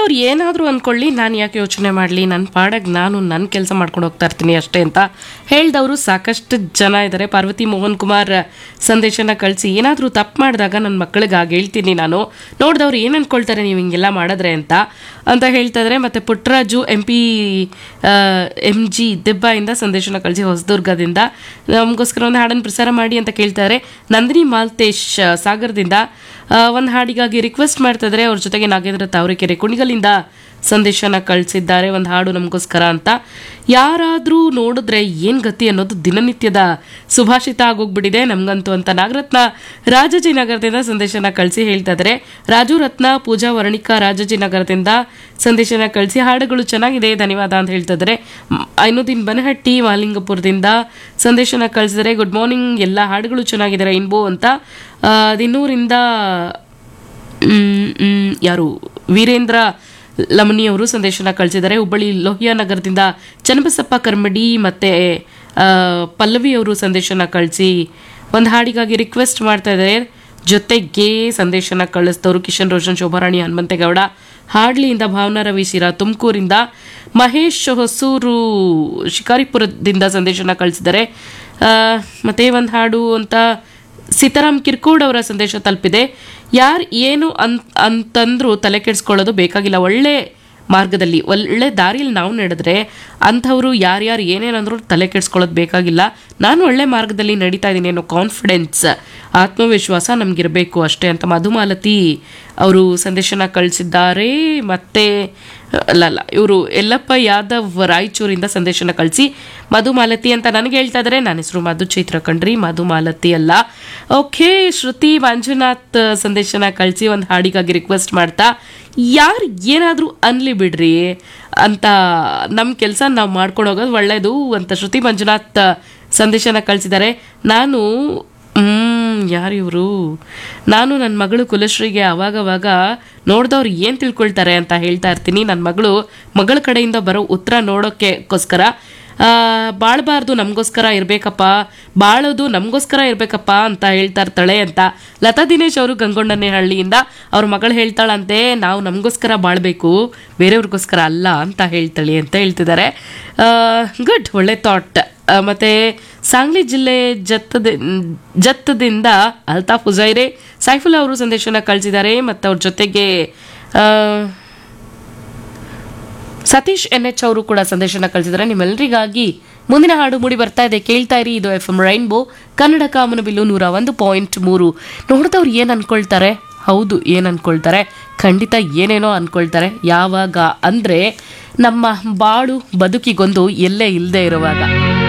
ನೋಡಿದವ್ರು ಏನಾದರೂ ಅಂದ್ಕೊಳ್ಳಿ ನಾನು ಯಾಕೆ ಯೋಚನೆ ಮಾಡಲಿ ನನ್ನ ಪಾಡಾಗಿ ನಾನು ನನ್ನ ಕೆಲಸ ಮಾಡ್ಕೊಂಡು ಹೋಗ್ತಾ ಇರ್ತೀನಿ ಅಷ್ಟೇ ಅಂತ ಹೇಳ್ದವರು ಸಾಕಷ್ಟು ಜನ ಇದ್ದಾರೆ ಪಾರ್ವತಿ ಮೋಹನ್ ಕುಮಾರ್ ಸಂದೇಶನ ಕಳಿಸಿ ಏನಾದರೂ ತಪ್ಪು ಮಾಡಿದಾಗ ನನ್ನ ಮಕ್ಕಳಿಗೆ ಆಗ ಹೇಳ್ತೀನಿ ನಾನು ನೋಡಿದವ್ರು ಏನು ಅಂದ್ಕೊಳ್ತಾರೆ ನೀವು ಹಿಂಗೆಲ್ಲ ಮಾಡಿದ್ರೆ ಅಂತ ಅಂತ ಹೇಳ್ತಾ ಇದ್ದಾರೆ ಮತ್ತು Puttaraju M P M G ದಿಬ್ಬಾಯಿಂದ ಸಂದೇಶನ ಕಳಿಸಿ ಹೊಸದುರ್ಗದಿಂದ ನಮಗೋಸ್ಕರ ಒಂದು ಹಾಡನ್ನು ಪ್ರಸಾರ ಮಾಡಿ ಅಂತ ಕೇಳ್ತಾರೆ ನಂದಿನಿ ಮಾಲ್ತೇಶ್ ಆ, ಸಾಗರದಿಂದ ಒಂದು ಹಾಡಿಗಾಗಿ ರಿಕ್ವೆಸ್ಟ್ ಮಾಡ್ತಾ ಇದ್ದಾರೆ ಅವ್ರ ಜೊತೆಗೆ ನಾಗೇಂದ್ರ ತಾವರೆಕೆರೆ ಕುಣಿಗಲಿಂದ ಸಂದೇಶನ ಕಳಿಸಿದ್ದಾರೆ ಒಂದು ಹಾಡು ನಮಗೋಸ್ಕರ ಅಂತ ಯಾರಾದರೂ ನೋಡಿದ್ರೆ ಏನು ಗತಿ ಅನ್ನೋದು ದಿನನಿತ್ಯದ ಸುಭಾಷಿತ ಆಗೋಗ್ಬಿಟ್ಟಿದೆ ನಮಗಂತೂ ಅಂತ ನಾಗರತ್ನ ರಾಜಾಜಿನಗರದಿಂದ ಸಂದೇಶನ ಕಳಿಸಿ ಹೇಳ್ತಾ ಇದ್ದಾರೆ ರಾಜು ರತ್ನ ಪೂಜಾ ವರ್ಣಿಕಾ ರಾಜಾಜಿನಗರದಿಂದ ಸಂದೇಶನ ಕಳಿಸಿ ಹಾಡುಗಳು ಚೆನ್ನಾಗಿದೆ ಧನ್ಯವಾದ ಅಂತ ಹೇಳ್ತಾ ಇದ್ದಾರೆ ಮ್, ಐನುದ್ದೀನ್ ಬನಹಟ್ಟಿ ಮಾಲಿಂಗಪುರದಿಂದ ಸಂದೇಶನ ಕಳಿಸಿದರೆ ಗುಡ್ ಮಾರ್ನಿಂಗ್ ಎಲ್ಲ ಹಾಡುಗಳು ಚೆನ್ನಾಗಿದೆ ರೈನ್ಬೋ ಅಂತ ಆ, ದಿನ್ನೂರಿಂದ ಮ್, ಮ್, ಯಾರು ವೀರೇಂದ್ರ ಲಮಣಿ ಅವರು ಸಂದೇಶನ ಕಳಿಸಿದ್ದಾರೆ ಹುಬ್ಬಳ್ಳಿ ಲೋಹಿಯಾ ನಗರದಿಂದ ಚನ್ನಬಸಪ್ಪ ಕರ್ಮಡಿ ಮತ್ತು ಪಲ್ಲವಿ ಅವರು ಸಂದೇಶನ ಕಳಿಸಿ ಒಂದು ಹಾಡಿಗಾಗಿ ರಿಕ್ವೆಸ್ಟ್ ಮಾಡ್ತಾ ಇದ್ದಾರೆ ಜೊತೆಗೆ ಸಂದೇಶನ ಕಳಿಸಿದವರು ಕಿಶನ್ ರೋಷನ್ ಶೋಭಾರಾಣಿ ಹನುಮಂತೇಗೌಡ ಹಾಡ್ಲಿಯಿಂದ ಭಾವನಾ ರವಿ ಶಿರಾ ತುಮಕೂರಿಂದ ಮಹೇಶ್ ಹೊಸೂರು ಶಿಕಾರಿಪುರದಿಂದ ಸಂದೇಶನ ಕಳಿಸಿದ್ದಾರೆ ಆ, ಮತ್ತೆ ಒಂದು ಹಾಡು ಅಂತ ಸೀತಾರಾಮ್ ಕಿರ್ಕೋಡ್ ಅವರ ಸಂದೇಶ ತಲುಪಿದೆ ಯಾರು ಏನು ಅನ್ ಅಂತಂದ್ರೂ ತಲೆ ಕೆಡಿಸ್ಕೊಳ್ಳೋದು ಬೇಕಾಗಿಲ್ಲ ಒಳ್ಳೆ ಮಾರ್ಗದಲ್ಲಿ ಒಳ್ಳೆ ದಾರಿಯಲ್ಲಿ ನಾವು ನಡೆದ್ರೆ ಅಂಥವ್ರು ಯಾರ್ಯಾರು ಏನೇನಂದ್ರೂ ತಲೆ ಕೆಡಿಸ್ಕೊಳ್ಳೋದು ಬೇಕಾಗಿಲ್ಲ ನಾನು ಒಳ್ಳೆ ಮಾರ್ಗದಲ್ಲಿ ನಡೀತಾ ಇದ್ದೀನಿ ಅನ್ನೋ ಕಾನ್ಫಿಡೆನ್ಸ್ ಆತ್ಮವಿಶ್ವಾಸ ನಮಗಿರಬೇಕು ಅಷ್ಟೇ ಅಂತ ಮಧುಮಾಲತಿ ಅವರು ಸಂದೇಶನ ಕಳಿಸಿದ್ದಾರೆ ಮತ್ತೆ ಅಲ್ಲ ಅಲ್ಲ ಇವರು ಯಲ್ಲಪ್ಪ ಯಾದವ್ ರಾಯಚೂರಿಂದ ಸಂದೇಶನ ಕಳಿಸಿ ಮಧುಮಾಲತಿ ಅಂತ ನನಗೆ ಹೇಳ್ತಾ ಇದ್ದಾರೆ ನನ್ನ ಹೆಸರು ಮಧು ಚೈತ್ರ ಕಣ್ರಿ ಮಧುಮಾಲತಿ ಅಲ್ಲ ಓಕೆ ಶ್ರುತಿ ಮಂಜುನಾಥ್ ಸಂದೇಶನ ಕಳಿಸಿ ಒಂದು ಹಾಡಿಗಾಗಿ ರಿಕ್ವೆಸ್ಟ್ ಮಾಡ್ತಾ ಯಾರು ಏನಾದರೂ ಅನ್ಲಿ ಬಿಡ್ರಿ ಅಂತ ನಮ್ಮ ಕೆಲಸ ನಾವು ಮಾಡ್ಕೊಂಡು ಹೋಗೋದು ಒಳ್ಳೆಯದು ಅಂತ ಶ್ರುತಿ ಮಂಜುನಾಥ್ ಸಂದೇಶನ ಕಳಿಸಿದ್ದಾರೆ ನಾನು ಹ್ಮ್ ಯಾರು ಇವರು ನಾನು ನನ್ನ ಮಗಳು ಕುಲಶ್ರೀಗೆ ಅವಾಗವಾಗ ನೋಡ್ದವ್ರು ಏನು ತಿಳ್ಕೊಳ್ತಾರೆ ಅಂತ ಹೇಳ್ತಾ ಇರ್ತೀನಿ ನನ್ನ ಮಗಳು ಮಗಳ ಕಡೆಯಿಂದ ಬರೋ ಉತ್ತರ ನೋಡೋಕ್ಕೆಗೋಸ್ಕರ ಬಾಳಬಾರ್ದು ನಮಗೋಸ್ಕರ ಇರಬೇಕಪ್ಪ ಬಾಳೋದು ನಮಗೋಸ್ಕರ ಇರಬೇಕಪ್ಪ ಅಂತ ಹೇಳ್ತಾ ಇರ್ತಾಳೆ ಅಂತ ಲತಾ ದಿನೇಶ್ ಅವರು ಗಂಗೊಂಡನೆ ಹಳ್ಳಿಯಿಂದ ಅವ್ರ ಮಗಳು ಹೇಳ್ತಾಳಂತೆ ನಾವು ನಮಗೋಸ್ಕರ ಬಾಳ್ಬೇಕು ಬೇರೆಯವ್ರಿಗೋಸ್ಕರ ಅಲ್ಲ ಅಂತ ಹೇಳ್ತಾಳೆ ಅಂತ ಹೇಳ್ತಿದ್ದಾರೆ ಗುಡ್ ಒಳ್ಳೆ ಥಾಟ್ ಮತ್ತು ಸಾಂಗ್ಲಿ ಜಿಲ್ಲೆ ಜತ್ತದ ಜತ್ತದಿಂದ ಅಲ್ತಾಫ್ ಹುಜೈರೆ ಸೈಫುಲ್ಲಾ ಅವರು ಸಂದೇಶನ ಕಳಿಸಿದ್ದಾರೆ ಮತ್ತು ಅವ್ರ ಜೊತೆಗೆ ಆ, ಸತೀಶ್ ಎನ್ ಎಚ್ ಅವರು ಕೂಡ ಸಂದೇಶನ ಕಳಿಸಿದ್ದಾರೆ ನಿಮ್ಮೆಲ್ಲರಿಗಾಗಿ ಮುಂದಿನ ಹಾಡು ಮೂಡಿ ಬರ್ತಾ ಇದೆ ಕೇಳ್ತಾ ಇರಿ ಇದು ಎಫ್ ಎಂ ರೈನ್ಬೋ ಕನ್ನಡ ಕಾಮನಬಿಲ್ಲು ನೂರ ಒಂದು ಪಾಯಿಂಟ್ ಮೂರು ನೋಡಿದವ್ರು ಏನು ಅನ್ಕೊಳ್ತಾರೆ ಹೌದು ಏನು ಅನ್ಕೊಳ್ತಾರೆ ಖಂಡಿತ ಏನೇನೋ ಅನ್ಕೊಳ್ತಾರೆ ಯಾವಾಗ ಅಂದರೆ ನಮ್ಮ ಬಾಳು ಬದುಕಿಗೊಂದು ಎಲ್ಲೇ ಇಲ್ಲದೆ ಇರುವಾಗ